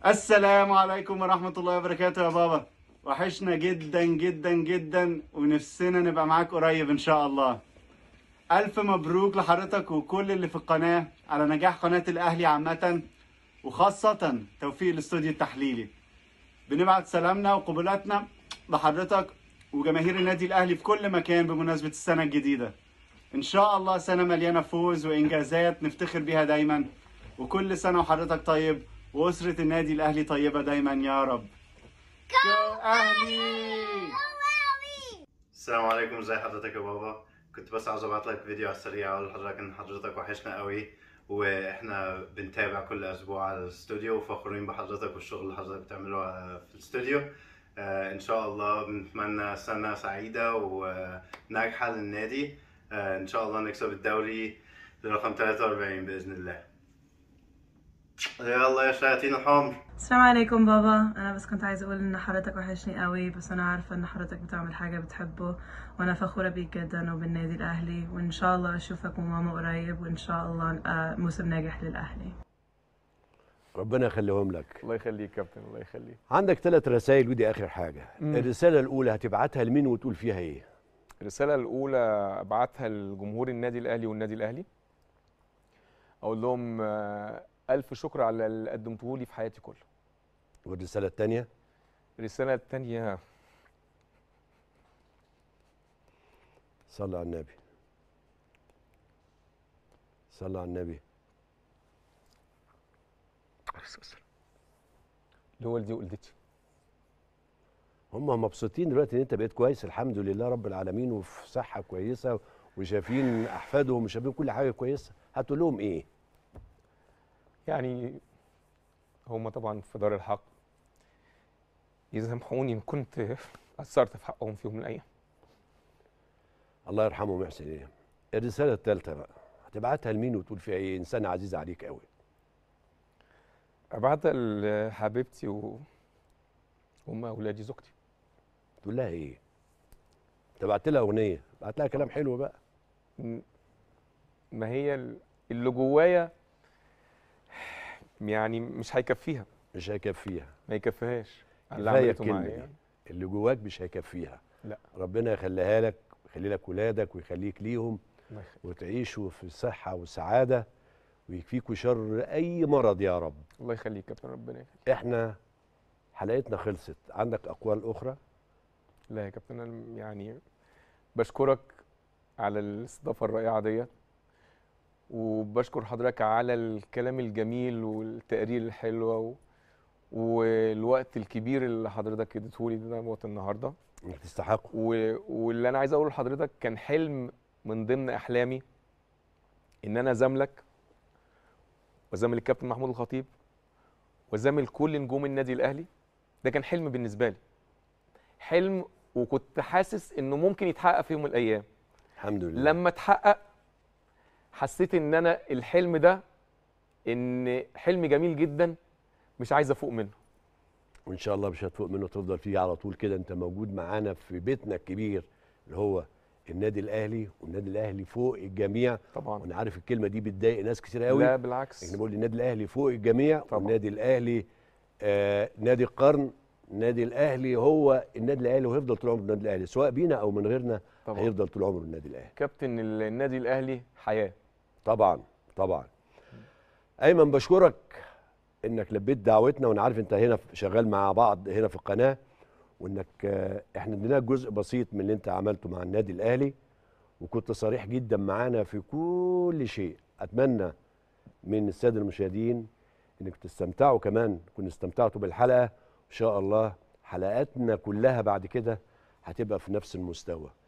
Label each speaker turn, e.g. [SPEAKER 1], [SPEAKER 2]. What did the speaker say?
[SPEAKER 1] السلام عليكم ورحمة الله وبركاته يا بابا وحشنا جدا جدا جدا ونفسنا نبقى معاك قريب ان شاء الله الف مبروك لحضرتك وكل اللي في القناة على نجاح قناة الاهلي عامة وخاصة توفيق الاستوديو التحليلي بنبعت سلامنا وقبلاتنا لحضرتك وجماهير النادي الاهلي في كل مكان بمناسبة السنة الجديدة ان شاء الله سنة مليانة فوز وانجازات نفتخر بيها دايما وكل سنة وحضرتك طيب واسرة النادي الاهلي طيبة دايما يا رب جو اهلي السلام عليكم ازي حضرتك يا بابا كنت بس عاوز ابعت لك فيديو على السريع اقول لحضرتك ان حضرتك وحشنا قوي واحنا بنتابع كل اسبوع على الاستوديو وفخورين بحضرتك والشغل اللي حضرتك بتعمله في الاستوديو آه، ان شاء الله بنتمنى سنه سعيده وناجحه للنادي آه، ان شاء الله نكسب الدوري رقم 43 باذن الله يلا يا شياطين الحمر
[SPEAKER 2] السلام عليكم بابا انا بس كنت عايزه اقول ان حضرتك وحشني قوي بس انا عارفه ان حضرتك بتعمل حاجه بتحبه وانا فخوره بيك جدا وبالنادي الاهلي وان شاء الله اشوفك وماما قريب وان شاء الله نبقى موسم ناجح للاهلي
[SPEAKER 3] ربنا يخليهم لك
[SPEAKER 4] الله يخليك كابتن الله يخليك
[SPEAKER 3] عندك ثلاث رسائل ودي اخر حاجه
[SPEAKER 4] مم.
[SPEAKER 3] الرساله الاولى هتبعتها لمين وتقول فيها ايه
[SPEAKER 4] الرساله الاولى ابعتها لجمهور النادي الاهلي والنادي الاهلي اقول لهم آه، الف شكر على اللي قدمتوه لي في حياتي كله
[SPEAKER 3] والرساله الثانيه
[SPEAKER 4] الرساله الثانيه
[SPEAKER 3] صلى على النبي صلى على النبي
[SPEAKER 4] لوالدي ووالدتي
[SPEAKER 3] هم مبسوطين دلوقتي ان انت بقيت كويس الحمد لله رب العالمين وفي صحه كويسه وشايفين احفادهم وشايفين كل حاجه كويسه هتقول لهم ايه
[SPEAKER 4] يعني هم طبعا في دار الحق يسامحوني ان كنت قصرت في حقهم في يوم من الايام
[SPEAKER 3] الله يرحمه ويحسن اليهم الرساله الثالثه بقى هتبعتها لمين وتقول فيها ايه انسان عزيز عليك قوي
[SPEAKER 4] ابعتها لحبيبتي و وام اولادي زوجتي
[SPEAKER 3] تقول لها ايه انت بعت لها اغنيه بعت لها كلام حلو بقى
[SPEAKER 4] م- ما هي ال- اللي جوايا يعني مش هيكفيها
[SPEAKER 3] مش هيكفيها
[SPEAKER 4] ما يكفيهاش على اللي
[SPEAKER 3] كفايه
[SPEAKER 4] عملته
[SPEAKER 3] الكلمه
[SPEAKER 4] معايا
[SPEAKER 3] دي
[SPEAKER 4] يعني.
[SPEAKER 3] اللي جواك مش هيكفيها
[SPEAKER 4] لا.
[SPEAKER 3] ربنا يخليها لك ويخلي لك ولادك ويخليك ليهم
[SPEAKER 4] الله يخليك
[SPEAKER 3] وتعيشوا في صحه وسعاده ويكفيكوا شر اي مرض يا رب
[SPEAKER 4] الله يخليك كابتن ربنا يخليك
[SPEAKER 3] احنا حلقتنا خلصت عندك اقوال اخرى
[SPEAKER 4] لا يا كابتن أنا يعني بشكرك على الاستضافه الرائعه ديت وبشكر حضرتك على الكلام الجميل والتقرير الحلوه و... والوقت الكبير اللي حضرتك اديته لي دوت النهارده
[SPEAKER 3] انك تستحقه
[SPEAKER 4] و... واللي انا عايز اقوله لحضرتك كان حلم من ضمن احلامي ان انا زاملك وزامل الكابتن محمود الخطيب وزامل كل نجوم النادي الاهلي ده كان حلم بالنسبه لي حلم وكنت حاسس انه ممكن يتحقق في يوم من الايام
[SPEAKER 3] الحمد لله
[SPEAKER 4] لما اتحقق حسيت ان انا الحلم ده ان حلم جميل جدا مش عايز افوق منه
[SPEAKER 3] وان شاء الله مش هتفوق منه تفضل فيه على طول كده انت موجود معانا في بيتنا الكبير اللي هو النادي الاهلي والنادي الاهلي فوق الجميع
[SPEAKER 4] طبعا
[SPEAKER 3] وانا عارف الكلمه دي بتضايق ناس كتير قوي
[SPEAKER 4] لا بالعكس
[SPEAKER 3] لكن بقول النادي الاهلي فوق الجميع
[SPEAKER 4] طبعا.
[SPEAKER 3] والنادي الاهلي آه نادي القرن النادي الاهلي هو النادي الاهلي وهيفضل طول عمره النادي الاهلي سواء بينا او من غيرنا
[SPEAKER 4] طبعا
[SPEAKER 3] هيفضل طول عمره النادي الاهلي
[SPEAKER 4] كابتن النادي الاهلي حياه
[SPEAKER 3] طبعا طبعا ايمن بشكرك انك لبيت دعوتنا وانا عارف انت هنا شغال مع بعض هنا في القناه وانك آه، احنا اديناك جزء بسيط من اللي انت عملته مع النادي الاهلي وكنت صريح جدا معانا في كل شيء اتمنى من الساده المشاهدين انك تستمتعوا كمان كنتوا استمتعتوا بالحلقه ان شاء الله حلقاتنا كلها بعد كده هتبقى في نفس المستوى